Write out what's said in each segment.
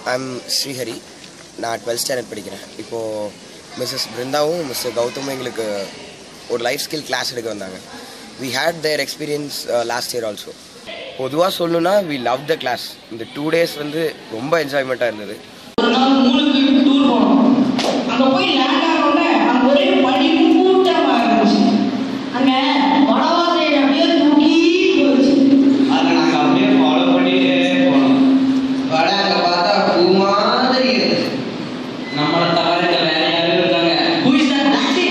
I'm Srihari நான் twelfth standard படிக்கிறேன் இப்போது மிஸ்ஸஸ் பிருந்தாவும் மிஸ்டர் கௌதமும் எங்களுக்கு ஒரு லைஃப் ஸ்கில் கிளாஸ் எடுக்க வந்தாங்க we had their experience last year also பொதுவாக சொல்லணும்னா வி லவ் த கிளாஸ் இந்த டூ டேஸ் வந்து ரொம்ப என்ஜாய்மெண்ட்டாக இருந்தது ஒரு நாள் மூணுக்கு டூர் போனோம் அங்க போய் லேண்ட் ஆனோடனே அங்க ஒரே பனி கூட்டமா இருந்துச்சு அங்க வடவாசை அப்படியே தூக்கி போச்சு அதை நாங்கள் அப்படியே ஃபாலோ பண்ணிட்டே போனோம் வட அங்க பார்த்தா பூ மாதிரி இருந்துச்சு நம்மளை தவிர இங்க வேற யாரும் இருக்காங்க Who is that taxi?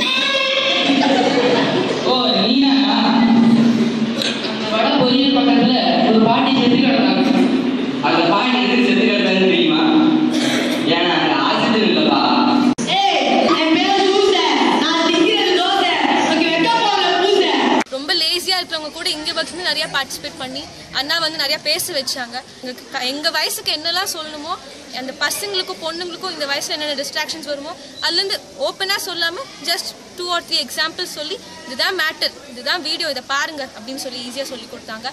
ஓ நீனா அந்த வட பொரியல் பக்கத்துல ஒரு பாட்டி செத்து கிடந்தாங்க அந்த பாயிண்ட் எதுக்கு செத்து கிடந்தான்னு தெரியுமா ஏன்னா அங்க ஆக்சிஜன் இல்லப்பா ஏய் என் பேர் சூசை நான் திங்கிறது தோசை உனக்கு வெக்க போகல பூசை ரொம்ப லேசியாக இருக்கிறவங்க கூட இங்கே வந்து நிறையா பார்ட்டிசிபேட் பண்ணி அண்ணா வந்து நிறையா பேச வச்சாங்க எங்களுக்கு எங்கள் வயசுக்கு என்னெல்லாம் சொல்லணுமோ அந்த பசங்களுக்கும் பொண்ணுங்களுக்கும் இந்த வயசில் என்னென்ன டிஸ்ட்ராக்ஷன்ஸ் வருமோ அதுலேருந்து ஓப்பனாக சொல்லாமல் just two or three examples சொல்லி இதுதான் மேட்டர் இதுதான் வீடியோ இதை பாருங்க அப்படின்னு சொல்லி ஈஸியாக சொல்லி கொடுத்தாங்க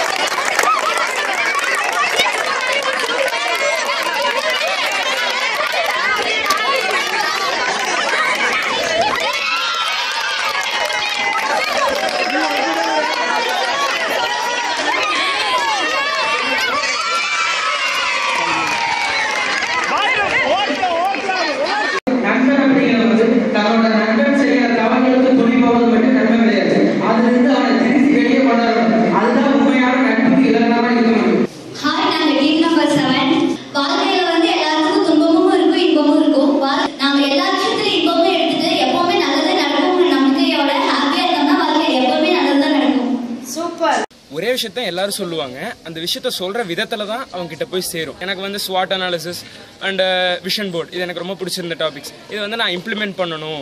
நண்பன் அப்படிங்கிறது வந்து தன்னோட நண்பன் செய்கிற தவறுகளுக்கு துணி போவது மட்டும் நன்மை கிடையாது அதிலிருந்து அவனை திருத்தி வெளியே கொண்டு வரணும் அதுதான் உண்மையான நட்புக்கு இலக்கணமா இருக்க முடியும் ஹாய் நாங்க டீம் நம்பர் செவன் வாழ்க்கையில வந்து எல்லாருக்கும் துன்பமும் இருக்கும் இன்பமும் இருக்கும் வாழ்- நாங்க எல்லா விஷயத்துலயும் இன்பமும் எடுத்துட்டு எப்பவுமே நல்லது நடக்கும் நம்பிக்கையோட ஹாப்பியா இருந்தோம்னா வாழ்க்கையில எப்பவுமே நல்லதுதான் நடக்கும் ஒரே விஷயத்த எல்லாரும் சொல்லுவாங்க அந்த விஷயத்த சொல்ற விதத்துல தான் அவங்க கிட்ட போய் சேரும் எனக்கு வந்து ஸ்வாட் அனாலிசிஸ் அண்ட் விஷன் போர்டு இது எனக்கு ரொம்ப பிடிச்சிருந்த டாபிக்ஸ் இது வந்து நான் இம்ப்ளிமெண்ட் பண்ணணும்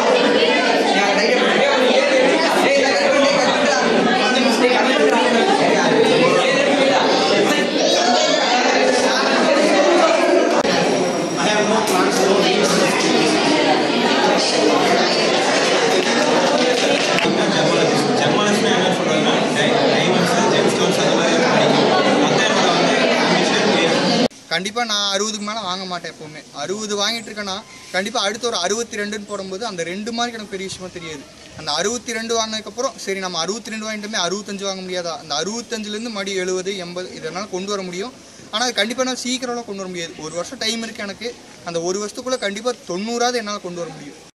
கண்டிப்பாக நான் அறுபதுக்கு மேலே வாங்க மாட்டேன் எப்போவுமே அறுபது வாங்கிட்டு இருக்கேன்னா கண்டிப்பாக அடுத்து ஒரு அறுபத்தி ரெண்டுன்னு போடும்போது அந்த ரெண்டு மார்க் எனக்கு பெரிய விஷயமா தெரியாது அந்த அறுபத்தி ரெண்டு வாங்கினதுக்கப்புறம் சரி நம்ம அறுபத்தி ரெண்டு வாங்கிட்டோமே அறுபத்தஞ்சு வாங்க முடியாதா அந்த அறுபத்தஞ்சுலேருந்து மறுபடி எழுபது எண்பது இதனால் கொண்டு வர முடியும் ஆனால் அது கண்டிப்பாக நான் சீக்கிரம்லாம் கொண்டு வர முடியாது ஒரு வருஷம் டைம் இருக்குது எனக்கு அந்த ஒரு வருஷத்துக்குள்ளே கண்டிப்பாக தொண்ணூறாவது என்னால் கொண்டு வர முடியும்